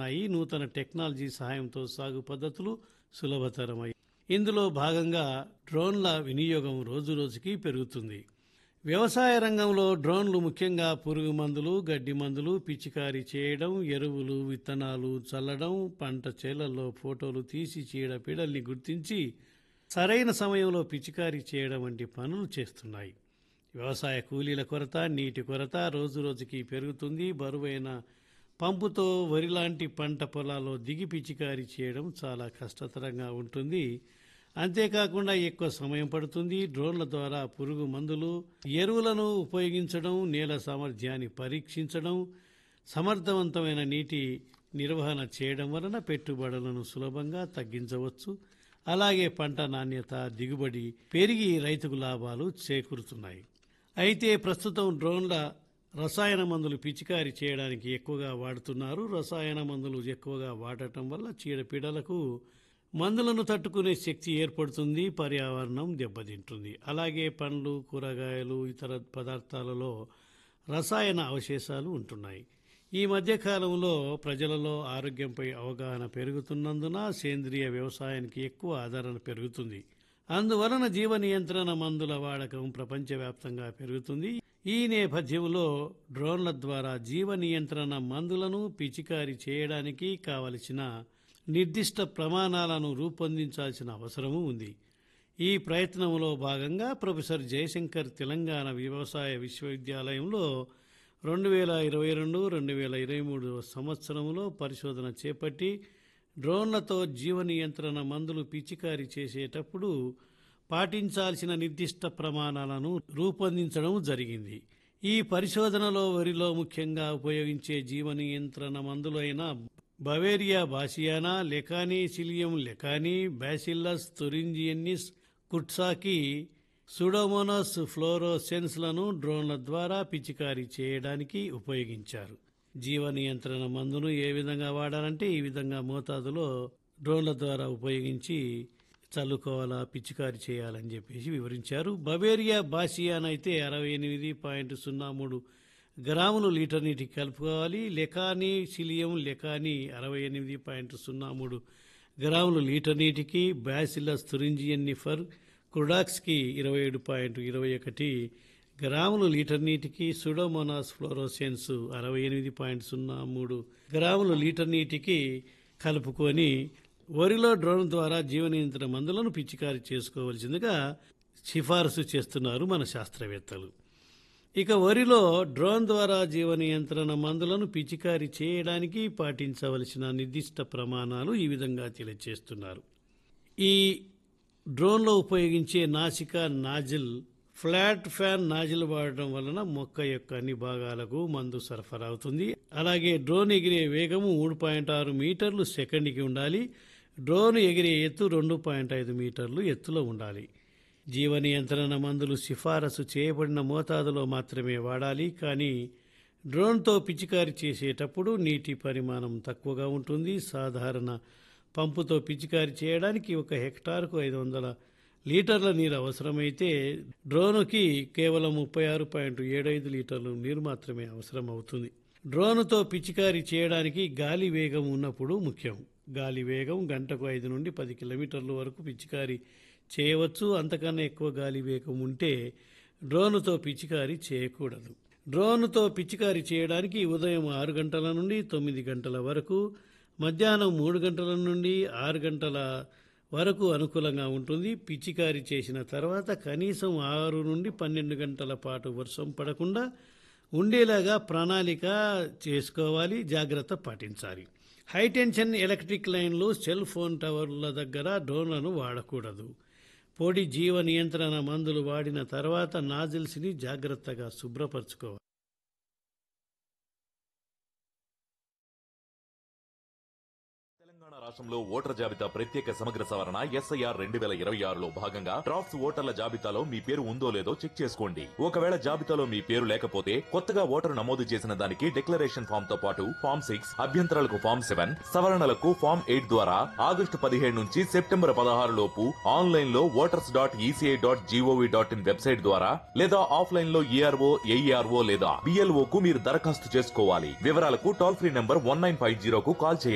ఉన్నాయి నూతన టెక్నాలజీ సహాయంతో సాగు పద్ధతులు సులభతరమై ఇందులో భాగంగా డ్రోన్ల వినియోగం రోజురోజుకి పెరుగుతుంది వ్యవసాయ రంగంలో డ్రోన్లు ముఖ్యంగా పురుగు మందులు గడ్డి మందులు పిచికారీ చేయడం ఎరువులు విత్తనాలు చల్లడం పంట చేలల్లో ఫోటోలు తీసి చీడపీడల్ని గుర్తించి సరైన సమయంలో పిచికారీ చేయడం వంటి పనులు చేస్తున్నాయి వ్యవసాయ కూలీల కొరత నీటి కొరత రోజురోజుకి పెరుగుతుంది బరువైన పంపుతో వరి లాంటి పంట పొలాల్లో దిగి పిచికారీ చేయడం చాలా కష్టతరంగా ఉంటుంది అంతేకాకుండా ఎక్కువ సమయం పడుతుంది డ్రోన్ల ద్వారా పురుగు మందులు ఎరువులను ఉపయోగించడం నేల సామర్థ్యాన్ని పరీక్షించడం సమర్థవంతమైన నీటి నిర్వహణ చేయడం వలన పెట్టుబడులను సులభంగా తగ్గించవచ్చు అలాగే పంట నాణ్యత దిగుబడి పెరిగి రైతుకు లాభాలు చేకూరుతున్నాయి అయితే ప్రస్తుతం డ్రోన్ల రసాయన మందులు పిచికారీ చేయడానికి ఎక్కువగా వాడుతున్నారు రసాయన మందులు ఎక్కువగా వాడటం వల్ల చీడపీడలకు మందులను తట్టుకునే శక్తి ఏర్పడుతుంది పర్యావరణం దెబ్బతింటుంది అలాగే పండ్లు కూరగాయలు ఇతర పదార్థాలలో రసాయన అవశేషాలు ఉంటున్నాయి ఈ మధ్య కాలంలో ప్రజలలో ఆరోగ్యంపై అవగాహన పెరుగుతున్నందున సేంద్రియ వ్యవసాయానికి ఎక్కువ ఆదరణ పెరుగుతుంది అందువలన జీవ నియంత్రణ మందుల వాడకం ప్రపంచవ్యాప్తంగా పెరుగుతుంది ఈ నేపథ్యంలో డ్రోన్ల ద్వారా జీవ నియంత్రణ మందులను పిచికారీ చేయడానికి కావలసిన నిర్దిష్ట ప్రమాణాలను రూపొందించాల్సిన అవసరము ఉంది ఈ ప్రయత్నంలో భాగంగా ప్రొఫెసర్ జయశంకర్ తెలంగాణ వ్యవసాయ విశ్వవిద్యాలయంలో రెండు వేల ఇరవై రెండు రెండు వేల ఇరవై మూడు సంవత్సరంలో పరిశోధన చేపట్టి డ్రోన్లతో జీవ నియంత్రణ మందులు పిచికారీ చేసేటప్పుడు పాటించాల్సిన నిర్దిష్ట ప్రమాణాలను రూపొందించడం జరిగింది ఈ పరిశోధనలో వరిలో ముఖ్యంగా ఉపయోగించే జీవ నియంత్రణ మందులైన Beauveria bassiana Lecanicillium lecanii Bacillus thuringiensis kurstaki Pseudomonas ఫ్లోరోసెన్స్లను డ్రోన్ల ద్వారా పిచికారీ చేయడానికి ఉపయోగించారు జీవ నియంత్రణ మందును ఏ విధంగా వాడాలంటే ఈ విధంగా మోతాదులో డ్రోన్ల ద్వారా ఉపయోగించి చల్లుకోవాలా పిచికారీ చేయాలని చెప్పేసి వివరించారు బవేరియా బాసియాన్ అయితే అరవై ఎనిమిది పాయింట్ సున్నా మూడు గ్రాములు లీటర్ నీటికి కలుపుకోవాలి లెకానీ సిలియం లెకానీ అరవై ఎనిమిది పాయింట్ సున్నా మూడు గ్రాములు లీటర్ నీటికి బ్యాసిలస్ తురింజియన్నిఫర్ కుడాక్స్కి ఇరవై ఏడు పాయింట్ ఇరవై ఒకటి గ్రాములు లీటర్ నీటికి సుడోమోనాస్ ఫ్లోరోసెన్స్ అరవై ఎనిమిది పాయింట్ సున్నా మూడు గ్రాములు లీటర్ నీటికి కలుపుకొని వరిలో డ్రోన్ ద్వారా జీవ నియంత్రణ మందులను పిచికారీ చేసుకోవలసిందిగా సిఫారసు చేస్తున్నారు మన శాస్త్రవేత్తలు ఇక వరిలో డ్రోన్ ద్వారా జీవ నియంత్రణ మందులను పిచికారీ చేయడానికి పాటించవలసిన నిర్దిష్ట ప్రమాణాలు ఈ విధంగా తెలియజేస్తున్నారు ఈ డ్రోన్లో ఉపయోగించే నాసిక నాజిల్ ఫ్లాట్ ఫ్యాన్ నాజిల్ వాడడం వలన మొక్క యొక్క అన్ని భాగాలకు మందు సరఫరా అవుతుంది అలాగే డ్రోన్ ఎగిరే వేగము మూడు పాయింట్ ఆరు మీటర్లు సెకండ్కి ఉండాలి డ్రోన్ ఎగిరే ఎత్తు రెండు పాయింట్ ఐదు మీటర్లు ఎత్తులో ఉండాలి జీవ నియంత్రణ మందులు సిఫారసు చేయబడిన మోతాదులో మాత్రమే వాడాలి కానీ డ్రోన్తో పిచికారీ చేసేటప్పుడు నీటి పరిమాణం తక్కువగా ఉంటుంది సాధారణ పంపుతో పిచికారీ చేయడానికి ఒక హెక్టార్కు ఐదు వందల లీటర్ల నీరు అవసరమైతే డ్రోనుకి కేవలం ముప్పై ఆరు పాయింట్ ఏడు ఐదు లీటర్లు నీరు మాత్రమే అవసరం అవుతుంది డ్రోనుతో పిచికారీ చేయడానికి గాలి వేగం ఉన్నప్పుడు ముఖ్యం గాలి వేగం గంటకు ఐదు నుండి పది కిలోమీటర్ల వరకు పిచికారీ చేయవచ్చు అంతకన్నా ఎక్కువ గాలి వేగం ఉంటే డ్రోనుతో పిచికారీ చేయకూడదు డ్రోన్తో పిచికారీ చేయడానికి ఉదయం ఆరు గంటల నుండి తొమ్మిది గంటల వరకు మధ్యాహ్నం మూడు గంటల నుండి ఆరు గంటల వరకు అనుకూలంగా ఉంటుంది పిచికారీ చేసిన తర్వాత కనీసం ఆరు నుండి పన్నెండు గంటల పాటు వర్షం పడకుండా ఉండేలాగా ప్రణాళిక చేసుకోవాలి జాగ్రత్త పాటించాలి హైటెన్షన్ ఎలక్ట్రిక్ లైన్లు సెల్ ఫోన్ టవర్ల దగ్గర డ్రోన్లను వాడకూడదు పొడి జీవ నియంత్రణ మందులు వాడిన తర్వాత నాజిల్స్ని జాగ్రత్తగా శుభ్రపరచుకోవాలి తెలంగాణ రాష్ట్రంలో ఓటర్ జాబితా ప్రత్యేక సమగ్ర సవరణ ఎస్ఐఆర్ రెండు వేల ఇరవై ఆరులో భాగంగా డ్రాఫ్ట్స్ ఓటర్ల జాబితాలో మీ పేరు ఉందో లేదో చెక్ చేసుకోండి ఒకవేళ జాబితాలో మీ పేరు లేకపోతే కొత్తగా ఓటరు నమోదు చేసిన దానికి డిక్లరేషన్ ఫామ్ తో పాటు ఫామ్ సిక్స్ అభ్యంతరాలకు ఫామ్ సెవెన్ సవరణలకు ఫామ్ ఎయిట్ ద్వారా ఆగస్టు పదిహేడు నుంచి సెప్టెంబర్ పదహారు లోపు ఆన్లైన్ లో voters dot ECI dot gov dot in website ద్వారా లేదా ఆఫ్లైన్ లో ఈఆర్ఓ ఏఈఆర్ఓ లేదా బిఎల్ఓ కు మీరు దరఖాస్తు చేసుకోవాలి వివరాలకు toll free number one nine five జీరోకు కాల్ చేయండి